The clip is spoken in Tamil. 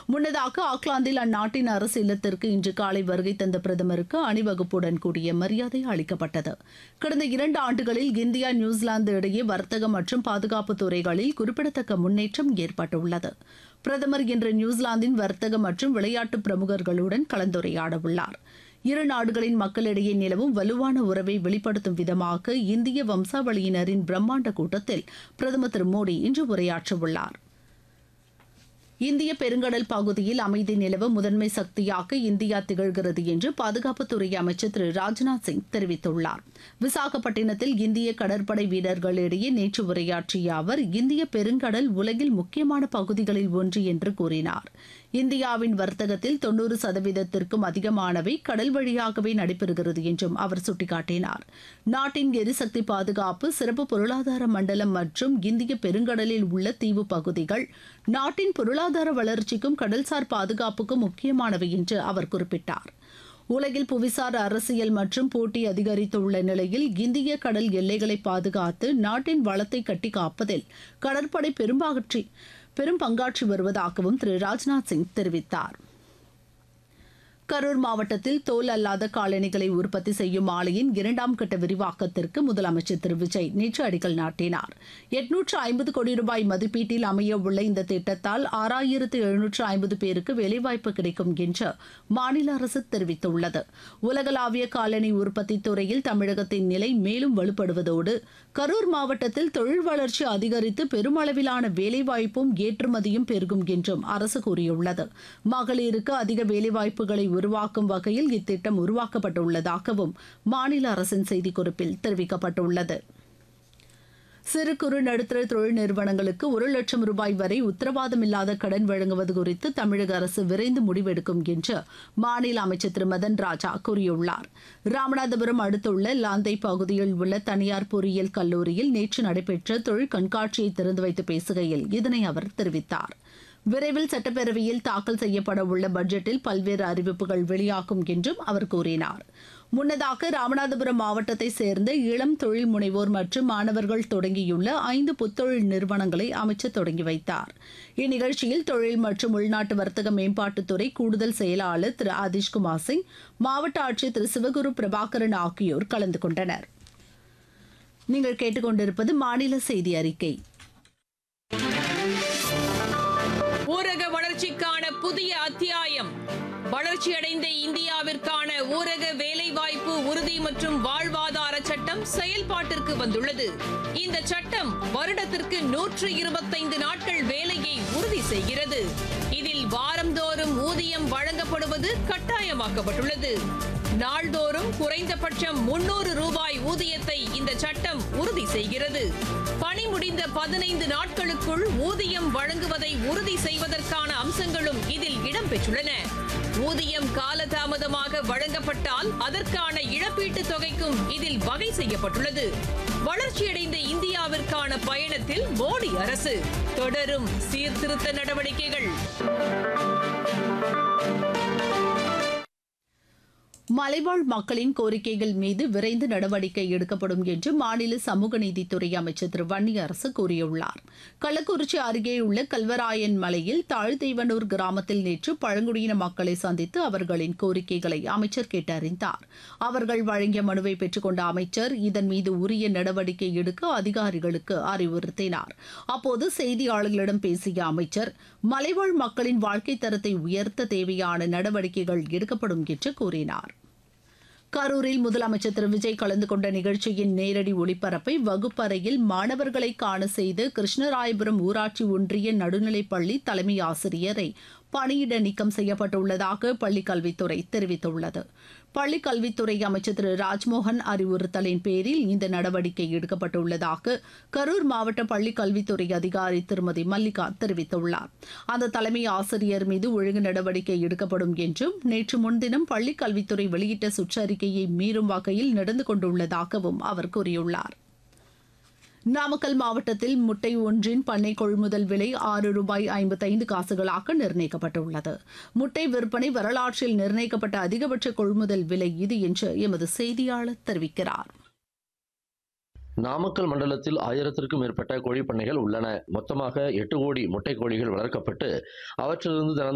முன்னதாக ஆக்லாந்தில் அந்நாட்டின் அரசு இல்லத்திற்கு இன்று காலை வருகை தந்த பிரதமருக்கு அணிவகுப்புடன் கூடிய மரியாதை அளிக்கப்பட்டது கடந்த இரண்டு ஆண்டுகளில் இந்தியா நியூசிலாந்து இடையே வர்த்தகம் மற்றும் பாதுகாப்பு துறைகளில் குறிப்பிடத்தக்க முன்னேற்றம் ஏற்பட்டுள்ளது பிரதமர் இன்று நியூசிலாந்தின் வர்த்தக மற்றும் விளையாட்டு பிரமுகர்களுடன் கலந்துரையாட உள்ளார் இரு நாடுகளின் மக்களிடையே நிலவும் வலுவான உறவை வெளிப்படுத்தும் விதமாக இந்திய வம்சாவளியினரின் பிரம்மாண்ட கூட்டத்தில் பிரதமர் திரு மோடி இன்று உரையாற்றவுள்ளார் இந்திய பெருங்கடல் பகுதியில் அமைதி நிலவ முதன்மை சக்தியாக இந்தியா திகழ்கிறது என்று பாதுகாப்புத்துறை அமைச்சர் திரு ராஜ்நாத் சிங் தெரிவித்துள்ளார் விசாகப்பட்டினத்தில் இந்திய கடற்படை வீரர்களிடையே நேற்று உரையாற்றிய அவர் இந்திய பெருங்கடல் உலகில் முக்கியமான பகுதிகளில் ஒன்று என்று கூறினார் இந்தியாவின் வர்த்தகத்தில் தொன்னூறு சதவீதத்திற்கும் அதிகமானவை கடல் வழியாகவே நடைபெறுகிறது என்றும் அவர் சுட்டிக்காட்டினார் நாட்டின் எரிசக்தி பாதுகாப்பு சிறப்பு பொருளாதார மண்டலம் மற்றும் இந்திய பெருங்கடலில் உள்ள தீவு பகுதிகள் நாட்டின் பொருளாதார வளர்ச்சிக்கும் கடல்சார் பாதுகாப்புக்கும் முக்கியமானவை என்று அவர் குறிப்பிட்டார் உலகில் புவிசார் அரசியல் மற்றும் போட்டி அதிகரித்துள்ள நிலையில் இந்திய கடல் எல்லைகளை பாதுகாத்து நாட்டின் வளத்தை கட்டி காப்பதில் கடற்படை பெரும்பாற்றி பெரும் பங்காற்றி வருவதாகவும் திரு ராஜ்நாத் சிங் தெரிவித்தார் கரூர் மாவட்டத்தில் தோல் அல்லாத காலணிகளை உற்பத்தி செய்யும் ஆலையின் இரண்டாம் கட்ட விரிவாக்கத்திற்கு முதலமைச்சர் திரு விஜய் நேற்று அடிக்கல் நாட்டினார் எட்நூற்று ஐம்பது கோடி ரூபாய் மதிப்பீட்டில் அமைய உள்ள இந்த திட்டத்தால் ஆறாயிரத்து எழுநூற்று ஐம்பது பேருக்கு வேலைவாய்ப்பு கிடைக்கும் என்று மாநில அரசு தெரிவித்துள்ளது உலகளாவிய காலணி உற்பத்தி துறையில் தமிழகத்தின் நிலை மேலும் வலுப்படுவதோடு கரூர் மாவட்டத்தில் தொழில் வளர்ச்சி அதிகரித்து பெருமளவிலான வேலைவாய்ப்பும் ஏற்றுமதியும் பெருகும் என்றும் அரசு கூறியுள்ளது மகளிருக்கு அதிக வேலைவாய்ப்புகளை உருவாக்கும் வகையில் இத்திட்டம் உருவாக்கப்பட்டுள்ளதாகவும் மாநில அரசின் செய்திக்குறிப்பில் தெரிவிக்கப்பட்டுள்ளது சிறு குறு நடுத்தர தொழில் நிறுவனங்களுக்கு ஒரு லட்சம் ரூபாய் வரை உத்தரவாதமில்லாத கடன் வழங்குவது குறித்து தமிழக அரசு விரைந்து முடிவெடுக்கும் என்று மாநில அமைச்சர் திரு மதன் ராஜா கூறியுள்ளார் ராமநாதபுரம் அடுத்துள்ள லாந்தை பகுதியில் உள்ள தனியார் பொறியியல் கல்லூரியில் நேற்று நடைபெற்ற தொழில் கண்காட்சியை திறந்து வைத்து பேசுகையில் இதனை அவர் தெரிவித்தார் விரைவில் சட்டப்பேரவையில் தாக்கல் செய்யப்பட உள்ள பட்ஜெட்டில் பல்வேறு அறிவிப்புகள் வெளியாகும் என்றும் அவர் கூறினார் முன்னதாக ராமநாதபுரம் மாவட்டத்தை சேர்ந்த இளம் தொழில் முனைவோர் மற்றும் மாணவர்கள் தொடங்கியுள்ள ஐந்து புத்தொழில் நிறுவனங்களை அமைச்சர் தொடங்கி வைத்தார் இந்நிகழ்ச்சியில் தொழில் மற்றும் உள்நாட்டு வர்த்தக மேம்பாட்டுத்துறை கூடுதல் செயலாளர் திரு ஆதிஷ்குமார் சிங் மாவட்ட ஆட்சியர் திரு சிவகுரு பிரபாகரன் ஆகியோர் கலந்து கொண்டனர் நீங்கள் கேட்டுக்கொண்டிருப்பது மாநில செய்தி அறிக்கை ஊரக வளர்ச்சிக்கான புதிய அத்தியாயம் வளர்ச்சியடைந்த இந்தியாவிற்கான ஊரக வேலைவாய்ப்பு உறுதி மற்றும் வாழ்வாதார சட்டம் செயல்பாட்டிற்கு வந்துள்ளது இந்த சட்டம் வருடத்திற்கு நூற்று இருபத்தைந்து நாட்கள் வேலையை உறுதி செய்கிறது இதில் வாரந்தோறும் ஊதியம் வழங்கப்படுவது கட்டாயமாக்கப்பட்டுள்ளது நாள்தோறும் குறைந்தபட்சம் முன்னூறு ரூபாய் ஊதியத்தை இந்த சட்டம் உறுதி செய்கிறது பணி முடிந்த பதினைந்து நாட்களுக்குள் ஊதியம் வழங்குவதை உறுதி செய்வதற்கான அம்சங்களும் இதில் இடம்பெற்றுள்ளன ஊதியம் காலதாமதமாக வழங்கப்பட்டால் அதற்கான இழப்பீட்டுத் தொகைக்கும் இதில் வகை செய்யப்பட்டுள்ளது வளர்ச்சியடைந்த இந்தியாவிற்கான பயணத்தில் மோடி அரசு தொடரும் சீர்திருத்த நடவடிக்கைகள் மலைவாழ் மக்களின் கோரிக்கைகள் மீது விரைந்து நடவடிக்கை எடுக்கப்படும் என்று மாநில சமூக நீதித்துறை அமைச்சர் திரு வன்னியரசு கூறியுள்ளார் கள்ளக்குறிச்சி அருகே உள்ள கல்வராயன் மலையில் தாழ்தெய்வனூர் கிராமத்தில் நேற்று பழங்குடியின மக்களை சந்தித்து அவர்களின் கோரிக்கைகளை அமைச்சர் கேட்டறிந்தார் அவர்கள் வழங்கிய மனுவை பெற்றுக்கொண்ட அமைச்சர் இதன் மீது உரிய நடவடிக்கை எடுக்க அதிகாரிகளுக்கு அறிவுறுத்தினார் அப்போது செய்தியாளர்களிடம் பேசிய அமைச்சர் மலைவாழ் மக்களின் வாழ்க்கை தரத்தை உயர்த்த தேவையான நடவடிக்கைகள் எடுக்கப்படும் என்று கூறினார் கரூரில் முதலமைச்சர் திரு விஜய் கலந்து கொண்ட நிகழ்ச்சியின் நேரடி ஒளிபரப்பை வகுப்பறையில் மாணவர்களை காண செய்து கிருஷ்ணராயபுரம் ஊராட்சி ஒன்றிய நடுநிலைப்பள்ளி தலைமை ஆசிரியரை பணியிட நீக்கம் செய்யப்பட்டுள்ளதாக பள்ளிக் கல்வித்துறை தெரிவித்துள்ளது பள்ளிக் கல்வித்துறை அமைச்சர் திரு ராஜ்மோகன் அறிவுறுத்தலின் பேரில் இந்த நடவடிக்கை எடுக்கப்பட்டுள்ளதாக கரூர் மாவட்ட பள்ளிக் கல்வித்துறை அதிகாரி திருமதி மல்லிகா தெரிவித்துள்ளார் அந்த தலைமை ஆசிரியர் மீது ஒழுங்கு நடவடிக்கை எடுக்கப்படும் என்றும் நேற்று முன்தினம் பள்ளிக் கல்வித்துறை வெளியிட்ட சுற்றறிக்கையை மீறும் வகையில் நடந்து கொண்டுள்ளதாகவும் அவர் கூறியுள்ளார் நாமக்கல் மாவட்டத்தில் முட்டை ஒன்றின் பண்ணை கொள்முதல் விலை ஆறு ரூபாய் ஐம்பத்தைந்து காசுகளாக நிர்ணயிக்கப்பட்டுள்ளது முட்டை விற்பனை வரலாற்றில் நிர்ணயிக்கப்பட்ட அதிகபட்ச கொள்முதல் விலை இது என்று எமது செய்தியாளர் தெரிவிக்கிறார் நாமக்கல் மண்டலத்தில் ஆயிரத்திற்கும் மேற்பட்ட கோழிப் பண்ணைகள் உள்ளன மொத்தமாக எட்டு கோடி முட்டை கோழிகள் வளர்க்கப்பட்டு அவற்றிலிருந்து தினம்